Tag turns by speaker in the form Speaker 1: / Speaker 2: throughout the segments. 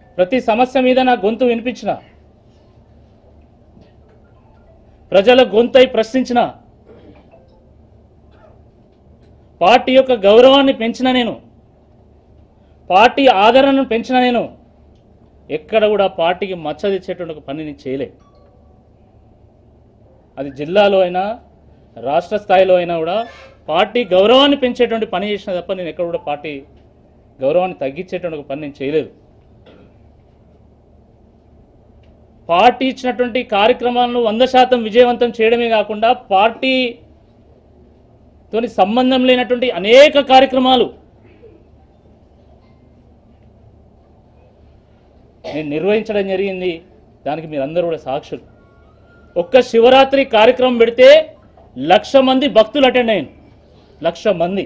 Speaker 1: ప్రతి సమస్య మీద నా గొంతు వినిపించిన ప్రజల గొంతై ప్రశ్నించిన పార్టీ యొక్క గౌరవాన్ని పెంచిన నేను పార్టీ ఆదరణను పెంచిన నేను ఎక్కడ కూడా పార్టీకి మచ్చ తెచ్చేటువంటి ఒక పని నేను చేయలే అది జిల్లాలో అయినా రాష్ట్ర స్థాయిలో అయినా కూడా పార్టీ గౌరవాన్ని పెంచేటువంటి పని చేసిన తప్ప నేను ఎక్కడ కూడా పార్టీ గౌరవాన్ని తగ్గించేటువంటి ఒక పని నేను చేయలేదు పార్టీ ఇచ్చినటువంటి కార్యక్రమాలను వంద శాతం విజయవంతం చేయడమే కాకుండా పార్టీ తోని సంబంధం లేనటువంటి అనేక కార్యక్రమాలు నేను నిర్వహించడం జరిగింది దానికి మీరందరూ కూడా సాక్షులు ఒక్క శివరాత్రి కార్యక్రమం పెడితే లక్ష మంది భక్తులు అటెండ్ అయ్యాను లక్ష మంది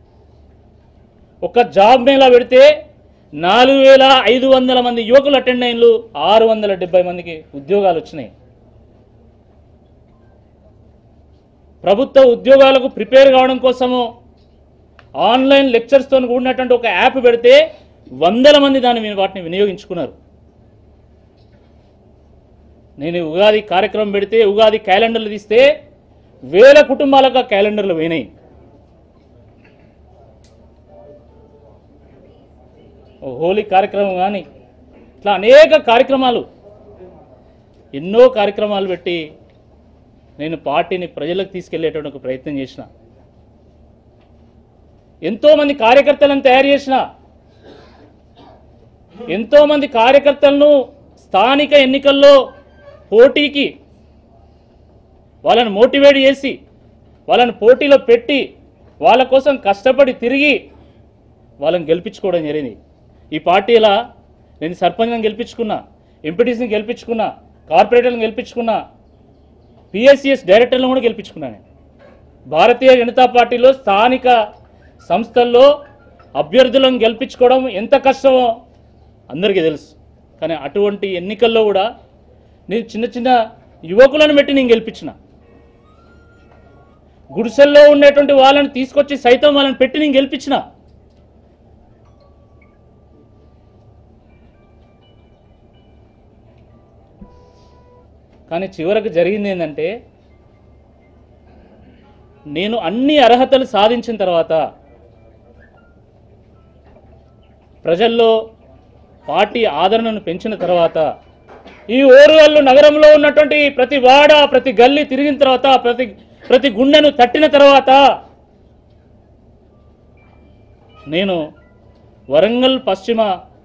Speaker 1: ఒక జాబ్ మేళా పెడితే నాలుగు వేల ఐదు వందల మంది యువకులు అటెండ్ అయినలు ఆరు వందల డెబ్బై మందికి ఉద్యోగాలు వచ్చినాయి ప్రభుత్వ ఉద్యోగాలకు ప్రిపేర్ కావడం కోసము ఆన్లైన్ లెక్చర్స్తో కూడినటువంటి ఒక యాప్ పెడితే వందల మంది దాన్ని విని- వాటిని వినియోగించుకున్నారు నేను ఈ ఉగాది కార్యక్రమం పెడితే ఉగాది క్యాలెండర్లు తీస్తే వేల కుటుంబాలకు ఆ క్యాలెండర్లు పోయినాయి ఓ హోలీ కార్యక్రమం కానీ ఇట్లా అనేక కార్యక్రమాలు ఎన్నో కార్యక్రమాలు పెట్టి నేను పార్టీని ప్రజలకు తీసుకెళ్లేటువంటి ఒక ప్రయత్నం చేసిన ఎంతోమంది కార్యకర్తలను తయారు చేసిన ఎంతోమంది కార్యకర్తలను స్థానిక ఎన్నికల్లో పోటీకి వాళ్ళని మోటివేట్ చేసి వాళ్ళని పోటీలో పెట్టి వాళ్ళ కోసం కష్టపడి తిరిగి వాళ్ళని గెలిపించుకోవడం జరిగింది ఈ పార్టీలా నేను సర్పంచ్ని గెలిపించుకున్నా ఎంపీటీసీని గెలిపించుకున్నా కార్పొరేటర్ని గెలిపించుకున్నా పిఎస్సిఎస్ డైరెక్టర్లను కూడా గెలిపించుకున్నా నేను భారతీయ జనతా పార్టీలో స్థానిక సంస్థల్లో అభ్యర్థులను గెలిపించుకోవడం ఎంత కష్టమో అందరికీ తెలుసు కానీ అటువంటి ఎన్నికల్లో కూడా నేను చిన్న చిన్న యువకులను పెట్టి నేను గెలిపించిన గుడిసెల్లో ఉండేటువంటి వాళ్ళని తీసుకొచ్చి సైతం వాళ్ళని పెట్టి నేను గెలిపించిన కానీ చివరకు జరిగింది ఏంటంటే నేను అన్ని అర్హతలు సాధించిన తర్వాత ప్రజల్లో పార్టీ ఆదరణను పెంచిన తర్వాత ఈ ఓరుగల్లు నగరంలో ఉన్నటువంటి ప్రతి వాడ ప్రతి గల్లీ తిరిగిన తర్వాత ప్రతి ప్రతి గుండెను తట్టిన తర్వాత నేను వరంగల్ పశ్చిమ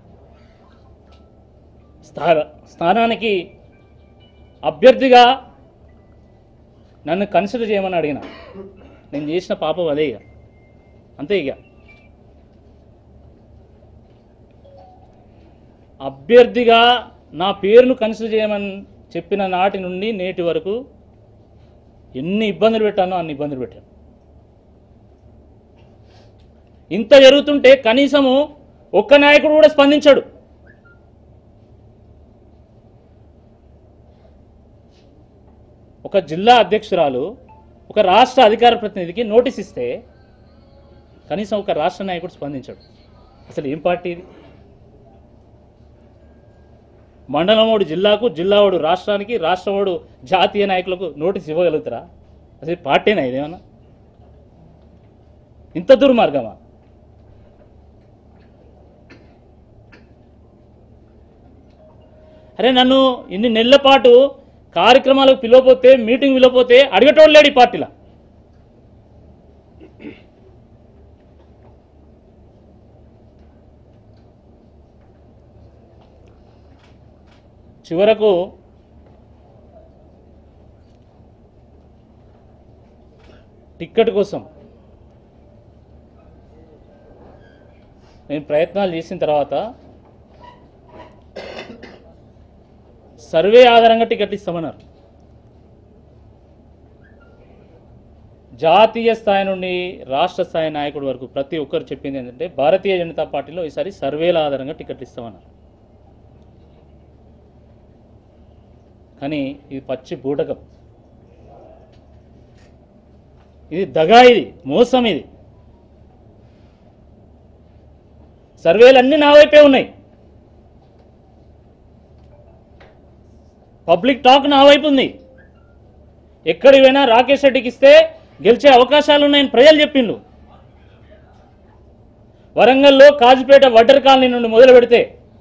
Speaker 1: స్థా స్థానానికి అభ్యర్థిగా నన్ను కన్సిడర్ చేయమని అడిగిన నేను చేసిన పాపం అదే ఇక అంతే ఇక అభ్యర్థిగా నా పేరును కన్సిడర్ చేయమని చెప్పిన నాటి నుండి నేటి వరకు ఎన్ని ఇబ్బందులు పెట్టానో అన్ని ఇబ్బందులు పెట్టాను ఇంత జరుగుతుంటే కనీసము ఒక్క నాయకుడు కూడా స్పందించాడు ఒక జిల్లా అధ్యక్షురాలు ఒక రాష్ట్ర అధికార ప్రతినిధికి నోటీస్ ఇస్తే కనీసం ఒక రాష్ట్ర నాయకుడు స్పందించాడు అసలు ఏం పార్టీ ఇది మండలమోడు జిల్లాకు జిల్లావాడు రాష్ట్రానికి రాష్ట్రవాడు జాతీయ నాయకులకు నోటీస్ ఇవ్వగలుగుతారా అసలు పార్టీనా ఇదేమన్నా ఇంత దుర్మార్గమా అరే నన్ను ఇన్ని నెలల పాటు కార్యక్రమాలకు పిలవపోతే మీటింగ్ పిలవపోతే అడిగేటోళ్ళు లేడు ఈ పార్టీలో చివరకు టిక్కెట్ కోసం నేను ప్రయత్నాలు చేసిన తర్వాత సర్వే ఆధారంగా టికెట్ ఇస్తామన్నారు జాతీయ స్థాయి నుండి రాష్ట్ర స్థాయి నాయకుడి వరకు ప్రతి ఒక్కరు చెప్పింది ఏంటంటే భారతీయ జనతా పార్టీలో ఈసారి సర్వేల ఆధారంగా టికెట్ ఇస్తామన్నారు కానీ ఇది పచ్చి బూటకం ఇది దగా ఇది మోసం ఇది సర్వేలు అన్నీ నా వైపే ఉన్నాయి పబ్లిక్ టాక్ నా వైపు ఉంది ఎక్కడికి పోయినా రాకేష్ రెడ్డికి ఇస్తే గెలిచే అవకాశాలు ఉన్నాయని ప్రజలు చెప్పిండు వరంగల్లో కాజుపేట వడ్డర్ కాలనీ నుండి మొదలు పెడితే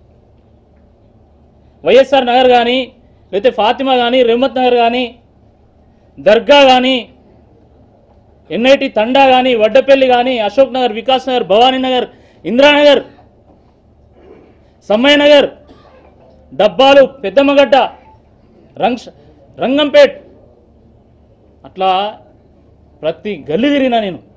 Speaker 1: వైఎస్ఆర్ నగర్ కానీ లేకపోతే ఫాతిమా కానీ రెహమత్ నగర్ కానీ దర్గా కానీ ఎన్ఐటి తండా కానీ వడ్డపల్లి కానీ అశోక్ నగర్ వికాస్ నగర్ భవానీ నగర్ ఇందిరానగర్ సమ్మయ్య నగర్ డబ్బాలు పెద్దమ్మగడ్డ రంగ్ రంగంపేట్ అట్లా ప్రతి గల్లీ తిరిగినా నేను